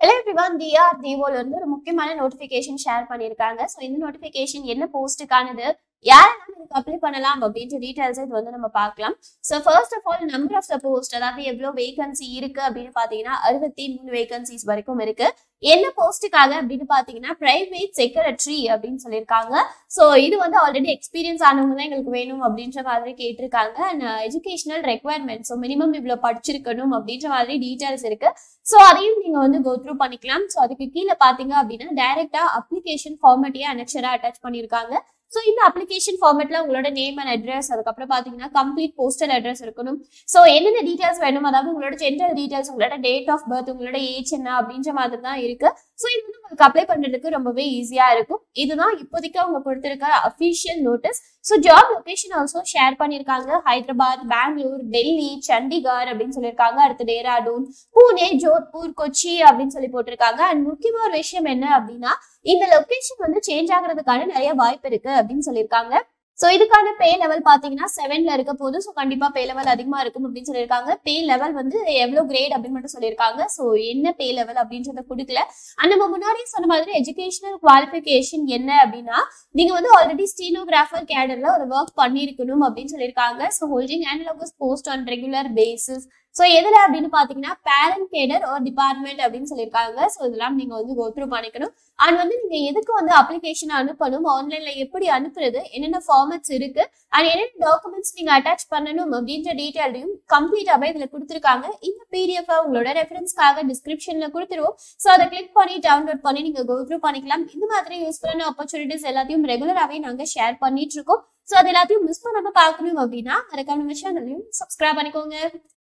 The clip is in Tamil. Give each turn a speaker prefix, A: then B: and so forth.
A: ஹலோ எவ்ரிவான் டிஆர் டிவோல இருந்து ஒரு முக்கியமான நோட்டிபிகேஷன் ஷேர் பண்ணியிருக்காங்க ஸோ இந்த நோட்டிபிகேஷன் என்ன போஸ்ட்டுக்கானது யாரெல்லாம் இதுக்கு அப்ளை பண்ணலாம் அப்படின்ற டீடைல்ஸ் இது வந்து நம்ம பார்க்கலாம் so first of all number of the post அதாவது எவ்வளோ வேகன்சி இருக்கு அப்படின்னு பார்த்தீங்கன்னா அறுபத்தி மூணு வேகன்சிஸ் வரைக்கும் இருக்கு என்ன போஸ்ட்டுக்காக அப்படின்னு பார்த்தீங்கன்னா பிரைவேட் செக்ரட்டரி அப்படின்னு சொல்லியிருக்காங்க ஸோ இது வந்து ஆல்ரெடி எக்ஸ்பீரியன்ஸ் ஆனவங்க தான் எங்களுக்கு வேணும் அப்படின்ற மாதிரி கேட்டிருக்காங்க and educational requirement so minimum இவ்வளோ படிச்சிருக்கணும் அப்படின்ற மாதிரி டீடைல்ஸ் இருக்கு ஸோ அதையும் நீங்க வந்து கோ த்ரூ பண்ணிக்கலாம் ஸோ அதுக்கு கீழே பாத்தீங்க அப்படின்னா டைரக்டா அப்ளிகேஷன் ஃபார்மேட்டையே அனெக்சரா அட்டாச் பண்ணியிருக்காங்க ஸோ இந்த அப்ளிகேஷன் ஃபார்மேட்ல உங்களோட நேம் அண்ட் அட்ரஸ் அதுக்கப்புறம் பாத்தீங்கன்னா கம்ப்ளீட் போஸ்டல் அட்ரஸ் இருக்கணும் ஸோ என்னென்ன டீடைல்ஸ் வேணும் அதாவது உங்களோட ஜென்ரல் டீடைல்ஸ் உங்களோட டேட் ஆஃப் பர்த் உங்களோட ஏஜ் என்ன அப்படின்ற மாதிரி தான் இருக்கு ஸோ இது வந்து உங்களுக்கு அப்ளை பண்றதுக்கு ரொம்பவே ஈஸியா இருக்கும் இதுதான் இப்போதைக்கு அவங்க கொடுத்திருக்க official notice so job location also share பண்ணியிருக்காங்க ஹைதராபாத் பெங்களூர் டெல்லி சண்டிகார் அப்படின்னு சொல்லியிருக்காங்க அடுத்து டேராடூன் பூனே ஜோத்பூர் கொச்சி அப்படின்னு சொல்லி போட்டிருக்காங்க அண்ட் முக்கியமா ஒரு விஷயம் என்ன அப்படின்னா இந்த லொகேஷன் வந்து சேஞ்ச் ஆகுறதுக்கான நிறைய வாய்ப்பு இருக்கு அப்படின்னு சொல்லியிருக்காங்க சோ இதுக்கான பே லெவல் பாத்தீங்கன்னா செவன்ல இருக்க போது ஸோ கண்டிப்பா பே லெவல் அதிகமா இருக்கும் அப்படின்னு சொல்லியிருக்காங்க பே லெவல் வந்து எவ்வளவு கிரேட் அப்படின்னு மட்டும் சொல்லியிருக்காங்க ஸோ என்ன பே லெவல் அப்படின்றத கொடுக்கல அண்ட் நம்ம முன்னாடியே சொன்ன மாதிரி எஜுகேஷனல் குவாலிஃபிகேஷன் என்ன அப்படின்னா நீங்க வந்து ஆல்ரெடி ஸ்டீனோகிராஃபர் கேடர்ல ஒரு ஒர்க் பண்ணிருக்கணும் அப்படின்னு சொல்லியிருக்காங்க so holding analogous post on regular basis so எதுல அப்படின்னு பாத்தீங்கன்னா பேரண்ட் கேடர் ஒரு டிபார்ட்மெண்ட் அப்படின்னு சொல்லியிருக்காங்க ஸோ இதெல்லாம் நீங்க வந்து கோத்ரூ பண்ணிக்கணும் அண்ட் வந்து நீங்க எதுக்கு வந்து அப்ளிகேஷன் அனுப்பணும் ஆன்லைன்ல எப்படி அனுப்புறது என்னென்ன ஃபார்மட்ஸ் இருக்கு அண்ட் என்னென்ன டாக்குமெண்ட்ஸ் நீங்க அட்டாச் பண்ணணும் அப்படின்ற டீட்டெயிலையும் கம்ப்ளீட்டாவே இதுல கொடுத்துருக்காங்க இந்த பிடிஎஃப் உங்களோட ரெஃபரன்ஸ்க்காக டிஸ்கிரிப்ஷன்ல கொடுத்துருவோம் ஸோ அதை கிளிக் பண்ணி டவுன்லோட் பண்ணி நீங்க கோத்ரூ பண்ணிக்கலாம் இந்த மாதிரி யூஸ்ஃபுல்லான ஆப்பர்ச்சுனிட்டிஸ் எல்லாத்தையும் ரெகுலராகவே நாங்க ஷேர் பண்ணிட்டு இருக்கோம் ஸோ அது எல்லாத்தையும் மிஸ் பண்ணாம பார்க்கணும் அப்படின்னா மறக்காம நம்ம சேனலையும் சப்ஸ்கிரைப் பண்ணிக்கோங்க